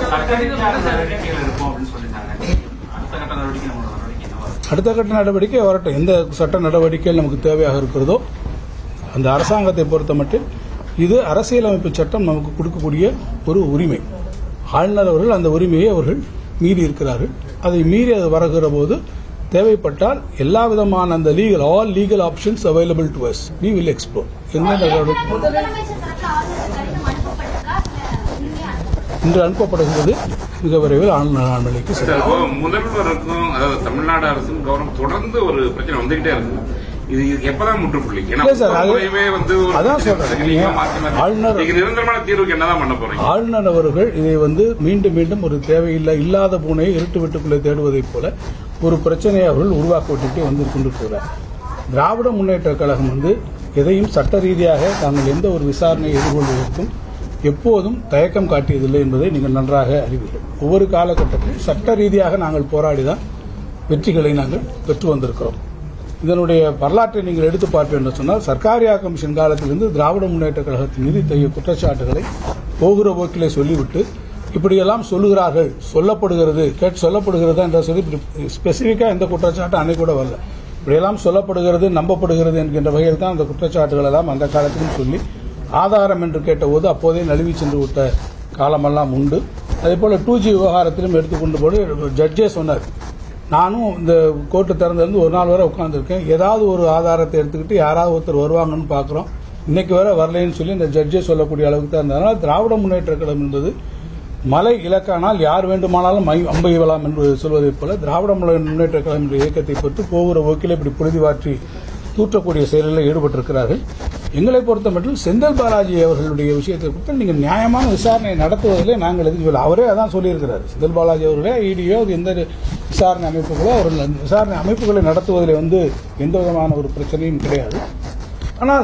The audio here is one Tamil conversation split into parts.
சட்டரீதியான நடவடிக்கைகள் இருக்கும் அப்படின்னு சொல்லிட்டாங்க அடுத்த கட்ட நடவடிக்கை நம்மளோட நடவடிக்கை என்னவா இருக்கும்? அடுத்த கட்ட நடவடிக்கை வரட்டும் எந்த சட்ட நடவடிக்கைகள் நமக்கு தேவையாக இருக்கிறதோ அந்த அரசாங்கத்தை பொறுத்த மட்டும் இது அரசியலமைப்பு சட்டம் நமக்கு கொடுக்கக்கூடிய ஒரு உரிமை ஆளுநர் அவர்கள் அந்த உரிமையை அவர்கள் மீறி இருக்கிறார்கள் அதை மீறி அது வருகிற போது தேவைப்பட்டால் எல்லா விதமான அந்த legal all legal options available to us we will explore எந்த நடவடிக்கை முதலமைச்சர் தரப்புல ஆளுநர் கடிதம் அனுப்பப்பட்டிருக்கா இல்ல இனிமே அனுப்பப்பட்டிருக்கா இன்று அனுப்பப்படுகிறது மிக விரைவில் ஆளுநர் ஆண்மலைக்கு சார், செல்லும் இப்போ முதல்வருக்கும் அதாவது தமிழ்நாடு அரசும் கவர்மெண்ட் தொடர்ந்து ஒரு பிரச்சனை வந்துகிட்டே இருக்கு இது இது எப்பதான் முற்றுப்புள்ளி ஏன்னா இல்ல சார், அது- முறையுமே வந்து ஒரு அதான் சொல்றேன். நீங்க மாத்தி மாத்தி- ஆளுநர் இதுக்கு நிரந்தரமான தீர்வுக்கு என்னதான் பண்ண போறீங்க ஆளுநர் அவர்கள் இதை வந்து மீண்டும் மீண்டும் ஒரு தேவையில்லை இல்லாத பூனையை இருட்டு வீட்டுக்குள்ளே தேடுவதைப் போல ஒரு பிரச்சனையை அவர்கள் உருவாக்க விட்டுட்டு வந்து கொண்டிருக்கிறார் திராவிட முன்னேற்ற கழகம் வந்து எதையும் சட்ட ரீதியாக தாங்கள் எந்த ஒரு விசாரணையை எதிர்கொள்வதற்கும் எப்போதும் தயக்கம் காட்டியதில்லை என்பதை நீங்கள் நன்றாக அறிவீர்கள் ஒவ்வொரு காலகட்டத்திலும் சட்ட ரீதியாக நாங்கள் போராடிதான் வெற்றிகளை நாங்கள் பெற்று வந்திருக்கிறோம் இதனுடைய வரலாற்றை நீங்கள் எடுத்து பார்ப்பீர்கள் என்று சொன்னால் சர்க்காரியா கமிஷன் காலத்திலிருந்து திராவிட முன்னேற்ற கழகத்தின் மீது இத்தகைய குற்றச்சாட்டுகளை போகிற போக்கிலே சொல்லிவிட்டு இப்படியெல்லாம் சொல்லுகிறார்கள் சொல்லப்படுகிறது கேட்டு சொல்லப்படுகிறதா என்ற சொல்லி ஸ்பெசிஃபிக்காக எந்த குற்றச்சாட்டு அன்னைக்கு கூட வரல இப்படியெல்லாம் சொல்லப்படுகிறது நம்பப்படுகிறது என்கின்ற வகையில் தான் அந்த குற்றச்சாட்டுகள் எல்லாம் அந்த காலத்திலும் சொல்லி ஆதாரம் என்று கேட்டபோது அப்போதே நழுவி சென்று விட்ட காலமெல்லாம் உண்டு அதே போல டூ ஜி விவகாரத்திலும் எடுத்துக்கொண்டு போது ஜட்ஜே சொன்னார் நானும் இந்த கோர்ட்டு திறந்திருந்து ஒரு நாள் வரை உட்காந்துருக்கேன் ஏதாவது ஒரு ஆதாரத்தை எடுத்துக்கிட்டு யாராவது ஒருத்தர் வருவாங்கன்னு பார்க்குறோம் இன்னைக்கு வரை வரலைன்னு சொல்லி இந்த ஜட்ஜே சொல்லக்கூடிய அளவுக்கு தான் இருந்தது அதனால் திராவிட முன்னேற்ற கழகம் என்பது மலை இலக்கானால் யார் வேண்டுமானாலும் மை அம்பெய்யலாம் என்று சொல்வதைப் போல திராவிட முன்னேற்ற கழகம் என்ற இயக்கத்தை பற்றி போகிற போக்கில் இப்படி புழுதிவாற்றி தூற்றக்கூடிய செயலில் ஈடுபட்டிருக்கிறார்கள் எங்களை பொறுத்தமட்டில் செந்தில் பாலாஜி அவர்களுடைய விஷயத்தை குறித்து நீங்கள் நியாயமான விசாரணை நடத்துவதிலே நாங்கள் எதிர்க்கவில்லை அவரே அதான் சொல்லியிருக்கிறார் செந்தில் பாலாஜி அவர்களே இடியோ எந்த விசாரணை அமைப்புகளோ அவர்கள் அந்த விசாரணை அமைப்புகளை நடத்துவதில் வந்து எந்த விதமான ஒரு பிரச்சனையும் கிடையாது ஆனால்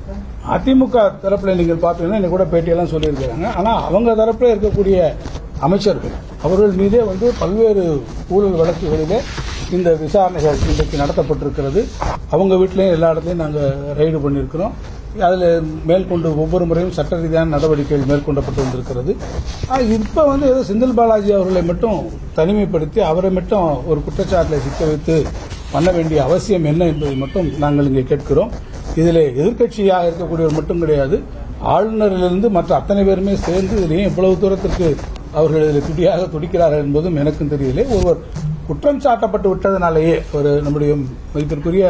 அதிமுக தரப்புல நீங்கள் பார்த்தீங்கன்னா இன்னைக்கு கூட பேட்டியெல்லாம் சொல்லியிருக்கிறாங்க ஆனா அவங்க தரப்புல இருக்கக்கூடிய அமைச்சர்கள் அவர்கள் மீதே வந்து பல்வேறு ஊழல் வழக்குகளிலே இந்த விசாரணைகள் இன்றைக்கு நடத்தப்பட்டிருக்கிறது அவங்க வீட்டிலையும் எல்லா இடத்துலையும் நாங்கள் ரைடு பண்ணியிருக்கிறோம் அதில் மேற்கொண்டு ஒவ்வொரு முறையும் சட்ட ரீதியான நடவடிக்கைகள் மேற்கொள்ளப்பட்டு வந்திருக்கிறது இப்போ வந்து ஏதோ செந்தில் பாலாஜி அவர்களை மட்டும் தனிமைப்படுத்தி அவரை மட்டும் ஒரு குற்றச்சாட்டில் சிக்க வைத்து பண்ண வேண்டிய அவசியம் என்ன என்பதை மட்டும் நாங்கள் இங்கே கேட்கிறோம் இதில் எதிர்க்கட்சியாக இருக்கக்கூடியவர் மட்டும் கிடையாது ஆளுநரிலிருந்து மற்ற அத்தனை பேருமே சேர்ந்து இதிலேயே இவ்வளவு தூரத்திற்கு அவர்கள் இதில் துடியாக துடிக்கிறார்கள் என்பதும் எனக்கும் தெரியவில்லை ஒருவர் குற்றம் சாட்டப்பட்டு விட்டதனாலேயே ஒரு நம்முடைய மதிப்பிற்குரிய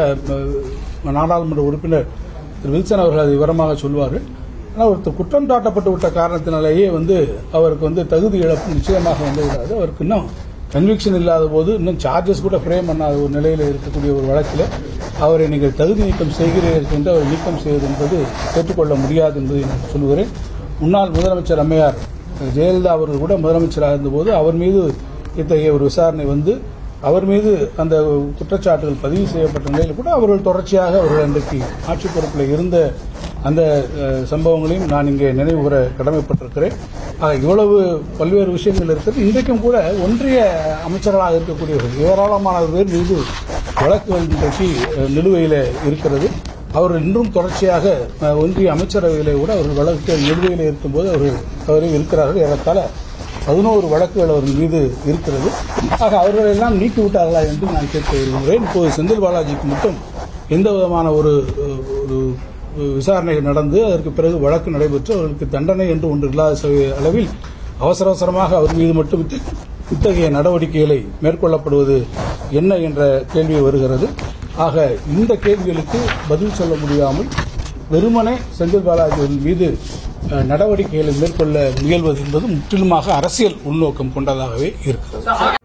அஹ், நாடாளுமன்ற உறுப்பினர் திரு வில்சன் அவர்கள் அதை விவரமாக சொல்வார்கள் ஆனால் ஒருத்தர் குற்றம் சாட்டப்பட்டு விட்ட காரணத்தினாலேயே வந்து அவருக்கு வந்து தகுதி இழப்பு நிச்சயமாக வந்து விடாது அவருக்கு இன்னும் கன்விக்ஷன் இல்லாத போது இன்னும் சார்ஜஸ் கூட ஃப்ரேம் பண்ணாத ஒரு நிலையில் இருக்கக்கூடிய ஒரு வழக்கில் அவரை நீங்கள் தகுதி நீக்கம் செய்கிறீர்கள் என்று அவர் நீக்கம் செய்வது என்பது ஏற்றுக்கொள்ள முடியாது என்பதை நான் சொல்லுகிறேன் முன்னாள் முதலமைச்சர் அம்மையார் ஜெயலலிதா அவர்கள் கூட முதலமைச்சராக இருந்தபோது அவர் மீது இத்தகைய ஒரு விசாரணை வந்து அவர் மீது அந்த குற்றச்சாட்டுகள் பதிவு செய்யப்பட்ட நிலையில் கூட அவர்கள் தொடர்ச்சியாக அவர்கள் அன்றைக்கு ஆட்சி பொறுப்பில் இருந்த அந்த அஹ், சம்பவங்களையும் நான் இங்கே நினைவுகூர கடமைப்பட்டிருக்கிறேன் ஆக, இவ்வளவு பல்வேறு விஷயங்கள் இருக்கிறது இன்றைக்கும் கூட ஒன்றிய அமைச்சர்களாக இருக்கக்கூடியவர்கள் ஏராளமான பேர் மீது வழக்குகள் இன்றைக்கு அஹ், நிலுவையில் இருக்கிறது அவர்கள் இன்றும் தொடர்ச்சியாக அஹ், ஒன்றிய அமைச்சரவையிலே கூட அவர்கள் வழக்கு நிலுவையில் இருக்கும்போது அவர்கள் அவர்கள் இருக்கிறார்கள் ஏறத்தாழ பதினோரு வழக்குகள் அவர்கள் மீது இருக்கிறது ஆக அவர்களை எல்லாம் நீக்கி விட்டார்களா என்று நான் கேட்க விரும்புகிறேன் இப்போது செந்தில் பாலாஜிக்கு மட்டும் எந்த விதமான ஒரு அஹ், ஒரு விசாரணைகள் நடந்து அதற்கு பிறகு வழக்கு நடைபெற்று அவர்களுக்கு தண்டனை என்று ஒன்று இல்லாத ச- அளவில் அவசர அவசரமாக அவர் மீது மட்டும் இத்த- இத்தகைய நடவடிக்கைகளை மேற்கொள்ளப்படுவது என்ன என்ற கேள்வி வருகிறது ஆக இந்த கேள்விகளுக்கு பதில் சொல்ல முடியாமல் வெறுமனே செந்தில் பாலாஜி மீது அஹ், நடவடிக்கைகளை மேற்கொள்ள முயல்வது என்பது முற்றிலுமாக அரசியல் உள்நோக்கம் கொண்டதாகவே இருக்கிறது